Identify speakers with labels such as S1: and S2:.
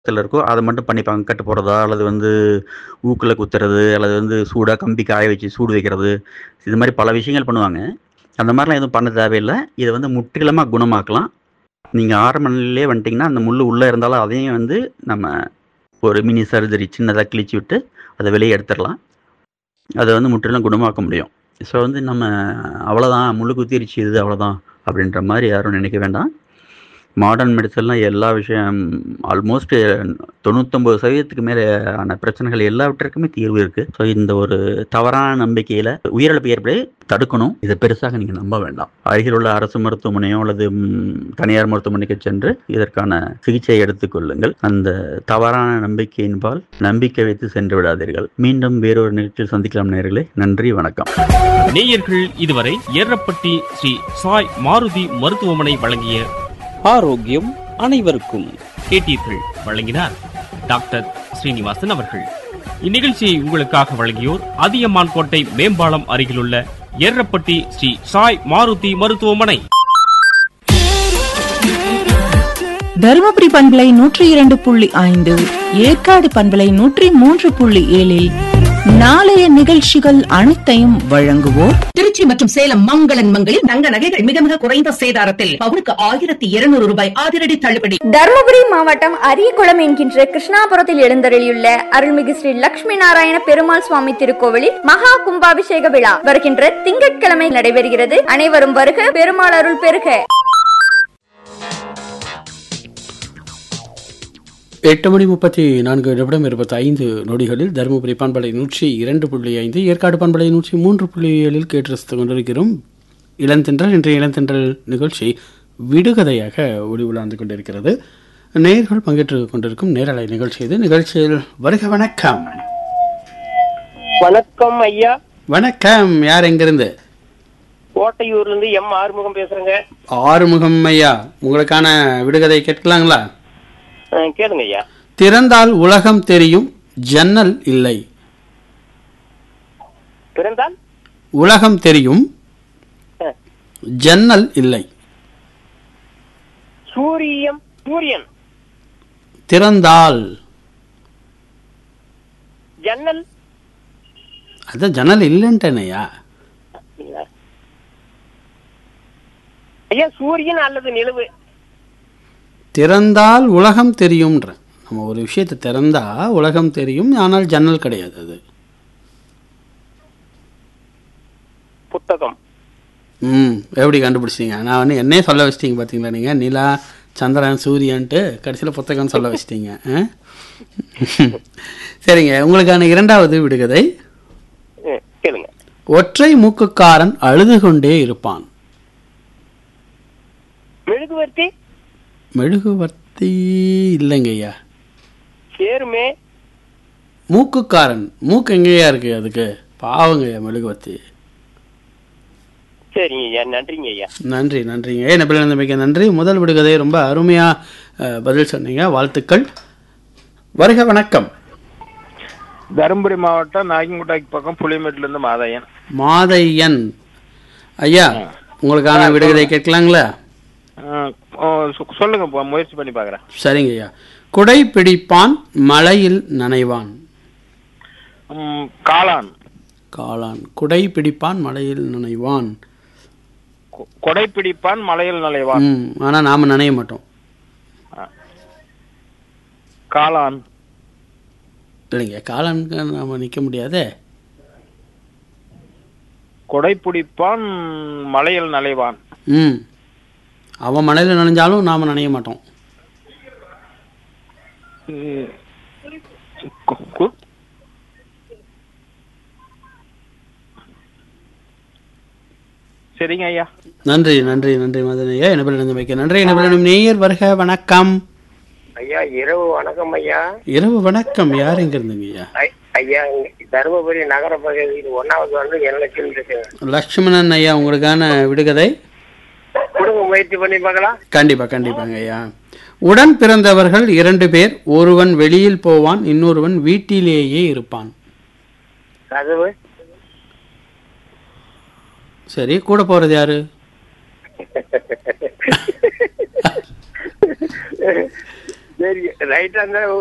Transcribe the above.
S1: இடத்துல இருக்கோ அதை மட்டும் பண்ணிப்பாங்க கட்டு போடுறதா அல்லது வந்து ஊக்கில் குத்துறது அல்லது வந்து சூடாக கம்பி காய வச்சு சூடு வைக்கிறது இது மாதிரி பல விஷயங்கள் பண்ணுவாங்க அந்த மாதிரிலாம் எதுவும் பண்ண தேவையில்லை இதை வந்து முற்றிலுமாக குணமாக்கலாம் நீங்கள் ஆரம்ப நிலையிலே வந்துட்டிங்கன்னா அந்த முள் உள்ளே இருந்தாலும் அதையும் வந்து நம்ம ஒரு மினி சர்ஜரி சின்னதாக கிழிச்சு விட்டு அதை வெளியே எடுத்துடலாம் அதை வந்து முற்றிலும் குணமாக்க முடியும் ஸோ வந்து நம்ம அவ்வளோதான் முள்ளு குத்திருச்சு இது அவ்வளோதான் அப்படின்ற மாதிரி யாரும் நினைக்க வேண்டாம் மாடர்ன் மெடிசன்லாம் எல்லா விஷயம் ஆல்மோஸ்ட் தொண்ணூத்தொம்பது சதவீதத்துக்கு மேலே ஆன பிரச்சனைகள் எல்லாவற்றிற்குமே தீர்வு இருக்குது ஸோ இந்த ஒரு தவறான நம்பிக்கையில் உயிரிழப்பு ஏற்பட தடுக்கணும் இதை பெருசாக நீங்கள் நம்ப வேண்டாம் அருகில் உள்ள அரசு மருத்துவமனையோ அல்லது ம், தனியார் மருத்துவமனைக்கு சென்று இதற்கான சிகிச்சை எடுத்துக்கொள்ளுங்கள் அந்த தவறான நம்பிக்கையின்பால் நம்பிக்கை வைத்து சென்று விடாதீர்கள் மீண்டும் வேறொரு நிகழ்ச்சியில் சந்திக்கலாம் நேர்களே நன்றி வணக்கம்
S2: நேயர்கள் இதுவரை ஏரப்பட்டி ஸ்ரீ சாய் மாருதி மருத்துவமனை வழங்கிய
S3: ஆரோக்கியம் அனைவருக்கும்
S2: கேட்டீர்கள் வழங்கினார் டாக்டர் ஸ்ரீனிவாசன் அவர்கள் இந்நிகழ்ச்சியை உங்களுக்காக வழங்கியோர் அதியமான் கோட்டை மேம்பாலம் அருகிலுள்ள ஏரப்பட்டி ஸ்ரீ சாய் மாருதி மருத்துவமனை
S4: தருமபுரி பண்பலை நூற்றி இரண்டு புள்ளி ஐந்து ஏற்காடு பண்பலை நூற்றி மூன்று புள்ளி ஏழில் நாளைய நிகழ்ச்சிகள் அனைத்தையும் வழங்குவோர்
S5: திருச்சி மற்றும் சேலம் மங்களன் மங்களில் தங்க நகைகள் மிக மிக குறைந்த சேதாரத்தில் பவுனுக்கு ஆயிரத்தி இருநூறு ரூபாய் அதிரடி தள்ளுபடி
S6: தருமபுரி மாவட்டம் அரியகுளம் என்கின்ற கிருஷ்ணாபுரத்தில் எழுந்தருளியுள்ள அருள்மிகு ஸ்ரீ லட்சுமி நாராயண பெருமாள் சுவாமி திருக்கோவிலில் மகா கும்பாபிஷேக விழா வருகின்ற திங்கட்கிழமை நடைபெறுகிறது அனைவரும் வருக பெருமாள் அருள் பெருக
S7: எட்டு மணி முப்பத்தி நான்கு நிமிடம் இருபத்தி ஐந்து நொடிகளில் தருமபுரி பண்பலை நூற்றி இரண்டு புள்ளி ஐந்து ஏற்காடு பண்பலை நூற்றி மூன்று புள்ளி ஏழில் கேட்டு ரசித்துக் கொண்டிருக்கிறோம் இளந்தென்றல் இன்றைய இளந்தென்றல் நிகழ்ச்சி விடுகதையாக ஒளி உலாந்து கொண்டிருக்கிறது நேயர்கள் பங்கேற்று கொண்டிருக்கும் நேரலை நிகழ்ச்சி இது நிகழ்ச்சியில் வருக வணக்கம்
S8: வணக்கம் ஐயா
S7: வணக்கம் யார் எங்கிருந்து
S8: கோட்டையூர்ல இருந்து எம் ஆறுமுகம் பேசுறேங்க
S7: ஆறுமுகம் ஐயா உங்களுக்கான விடுகதை கேட்கலாங்களா
S8: அஹ், கேளுங்க ஐயா
S7: திறந்தால் உலகம் தெரியும் ஜன்னல் இல்லை
S8: பிறந்தால்
S7: உலகம் தெரியும்
S8: அஹ்,
S7: ஜன்னல் இல்லை
S8: சூரியம் சூரியன்
S7: திறந்தால்
S8: ஜன்னல்
S7: அதான் ஜன்னல் இல்லைன்ட்டேனையா
S8: ஐயா சூரியன் அல்லது நிலவு
S7: திறந்தால் உலகம் தெரியும்ன்ற நம்ம ஒரு விஷயத்தை திறந்தா உலகம் தெரியும் ஆனால் ஜன்னல் கிடையாது அது
S8: புத்தகம்
S7: ம் எப்படி கண்டுபிடிச்சிங்க நான் வந்து என்னையே சொல்ல வச்சிட்டீங்க பார்த்தீங்களா நீங்கள் நிலா சந்திரன் சூரியன்ட்டு கடைசியில் புத்தகம் சொல்ல வச்சிட்டீங்க ஆ? சரிங்க உங்களுக்கான இரண்டாவது விடுகதை
S8: அஹ், கேளுங்க
S7: ஒற்றை மூக்குக்காரன் அழுது கொண்டே இருப்பான்
S8: மெழுகுவர்த்தி
S7: மெழுகுவர்த்தி இல்லைங்கய்யா
S8: சேருமே
S7: மூக்குக்காரன் மூக்கு எங்கேயா இருக்கு அதுக்கு பாவங்கய்யா மெழுகுவர்த்தி
S8: சரிங்க ஐயா நன்றிங்க ஐயா
S7: நன்றி நன்றிங்க ஏ நபில் மிக்க நன்றி முதல் விடுகதை ரொம்ப அருமையாக பதில் சொன்னீங்க வாழ்த்துக்கள் வருக வணக்கம்
S9: தருமபுரி மாவட்டம் நாகிங்குட்டாய்க்கு பக்கம் புளிமேட்டுல இருந்து மாதையன்
S7: மாதையன் ஐயா உங்களுக்கான விடுகதை கேட்கலாங்களா
S9: அஹ், ஓ, சொ- சொல்லுங்க போ, முயற்சி பண்ணி பாக்குறேன்
S7: சரிங்க ஐயா குடை பிடிப்பான் மலையில் நனைவான்
S9: ம், காளான்
S7: காளான் குடை பிடிப்பான் மலையில் நனைவான்
S9: கொ- கொடை பிடிப்பான் மலையில் நலைவான்
S7: ம் ஆனால் நாம் நனைய மாட்டோம்
S9: காளான்
S7: இல்லைங்க காளானுக்கு நாம் நிற்க முடியாதே
S9: கொடை பிடிப்பான் மலையில் நலைவான்
S7: ம் அவன் மலையில் நனைஞ்சாலும் நாம் நனைய மாட்டோம்
S9: ம், கு- கு- சரிங்க ஐயா
S7: நன்றி நன்றி நன்றி மதன் ஐயா என்ன பண்ணி வைக்க நன்றி என்ன பண்ணி நேயர் வருக வணக்கம்
S8: ஐயா இரவு வணக்கம் ஐயா
S7: இரவு வணக்கம் யார் எங்க இருந்துங்க ஐயா
S8: ஐ- ஐயா இங்க தருமபுரி நகர பகுதியில் ஒன்னாவது வந்து என் லட்சம் இருக்கு
S7: லக்ஷ்மணன் ஐயா உங்களுக்கான விடுகதை
S8: கொடுங்க முயற்சி பண்ணி பார்க்கலாம்
S7: கண்டிப்பா கண்டிப்பாங்க ஐயா உடன் பிறந்தவர்கள் இரண்டு பேர் ஒருவன் வெளியில் போவான் இன்னொருவன் வீட்டிலேயே இருப்பான்
S8: கதவு
S7: சரி கூட போறது யாரு
S8: சரி ரைட்டா இருந்தா